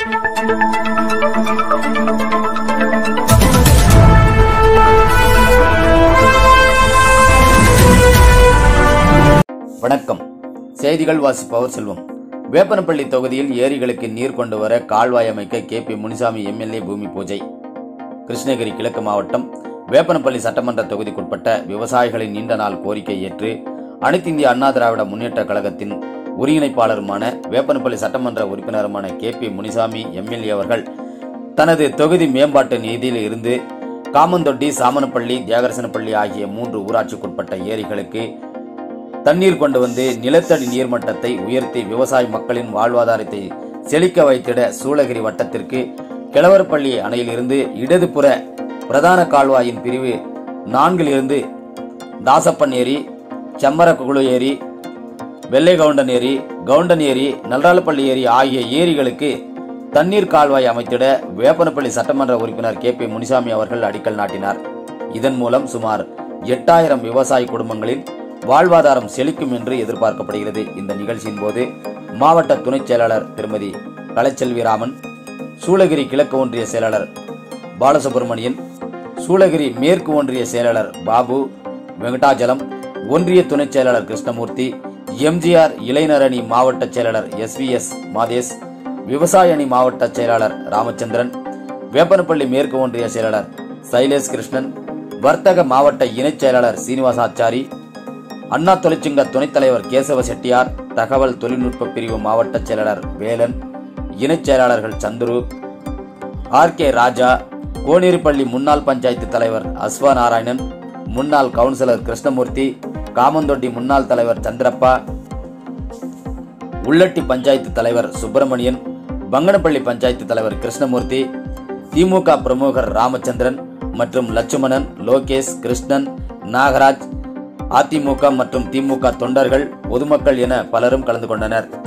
வணக்கம் செய்திகள் வாசிப்பவர் செல்வம் வேப்பனப்பள்ளி தொகுதியில் ஏரிகளுக்கு நீர் கொண்டு வர கால்வாய் அமைக்க கே பி முனிசாமி எம்எல்ஏ பூமி பூஜை கிருஷ்ணகிரி கிழக்கு மாவட்டம் வேப்பனப்பள்ளி சட்டமன்ற தொகுதிக்குட்பட்ட விவசாயிகளின் நீண்ட நாள் கோரிக்கை ஏற்று அனைத்து இந்திய அண்ணா திராவிட முன்னேற்ற கழகத்தின் ஒருங்கிணைப்பாளருமான வேப்பனப்பள்ளி சட்டமன்ற உறுப்பினருமான கே பி முனிசாமி எம்எல்ஏ அவர்கள் தனது தொகுதி மேம்பாட்டு நிதியில் இருந்து காமந்தொட்டி சாமனப்பள்ளி தியாகரசனப்பள்ளி ஆகிய மூன்று ஊராட்சிக்குட்பட்ட ஏரிகளுக்கு தண்ணீர் கொண்டு வந்து நிலத்தடி நீர்மட்டத்தை உயர்த்தி விவசாய மக்களின் வாழ்வாதாரத்தை செழிக்க வைத்திட சூளகிரி வட்டத்திற்கு கிழவரப்பள்ளி அணையிலிருந்து இடதுபுற பிரதான கால்வாயின் பிரிவு நான்கிலிருந்து தாசப்பன் ஏரி செம்மரக்குழு ஏரி வெள்ளை கவுண்டன் ஏரி கவுண்டன் ஏரி நல்ராலப்பள்ளி ஏரி ஆகிய ஏரிகளுக்கு தண்ணீர் கால்வாய் அமைத்திட வேப்பனப்பள்ளி சட்டமன்ற உறுப்பினர் கே பி முனிசாமி அவர்கள் அடிக்கல் நாட்டினார் இதன் மூலம் சுமார் எட்டாயிரம் விவசாய குடும்பங்களின் வாழ்வாதாரம் செழிக்கும் என்று எதிர்பார்க்கப்படுகிறது இந்த நிகழ்ச்சியின் போது மாவட்ட துணைச் செயலாளர் திருமதி கலைச்செல்வி ராமன் சூளகிரி கிழக்கு ஒன்றிய செயலாளர் பாலசுப்ரமணியன் சூளகிரி மேற்கு ஒன்றிய செயலாளர் பாபு வெங்கடாஜலம் ஒன்றிய துணைச் செயலாளர் கிருஷ்ணமூர்த்தி எம்ஜிஆர் இளைஞரணி மாவட்ட செயலாளர் எஸ் வி எஸ் மாதேஷ் விவசாய அணி மாவட்ட செயலாளர் ராமச்சந்திரன் வேப்பனப்பள்ளி மேற்கு ஒன்றிய செயலாளர் சைலேஷ் கிருஷ்ணன் வர்த்தக மாவட்ட இணைச் செயலாளர் சீனிவாசாச்சாரி அண்ணா தொழிற்சங்க துணைத் தலைவர் கேசவ செட்டியார் தகவல் தொழில்நுட்ப பிரிவு மாவட்ட செயலாளர் வேலன் இணைச் செயலாளர்கள் சந்துரு ஆர் கே ராஜா கோனேரிப்பள்ளி முன்னாள் பஞ்சாயத்து தலைவர் அஸ்வா நாராயணன் முன்னாள் கவுன்சிலர் கிருஷ்ணமூர்த்தி காமந்தொட்டி முன்னாள் தலைவர் சந்திரப்பா உள்ளட்டி பஞ்சாயத்து தலைவர் சுப்பிரமணியன் பங்கனப்பள்ளி பஞ்சாயத்து தலைவர் கிருஷ்ணமூர்த்தி திமுக பிரமுகர் ராமச்சந்திரன் மற்றும் லட்சுமணன் லோகேஷ் கிருஷ்ணன் நாகராஜ் அதிமுக மற்றும் திமுக தொண்டர்கள் பொதுமக்கள் என பலரும் கலந்து கொண்டனர்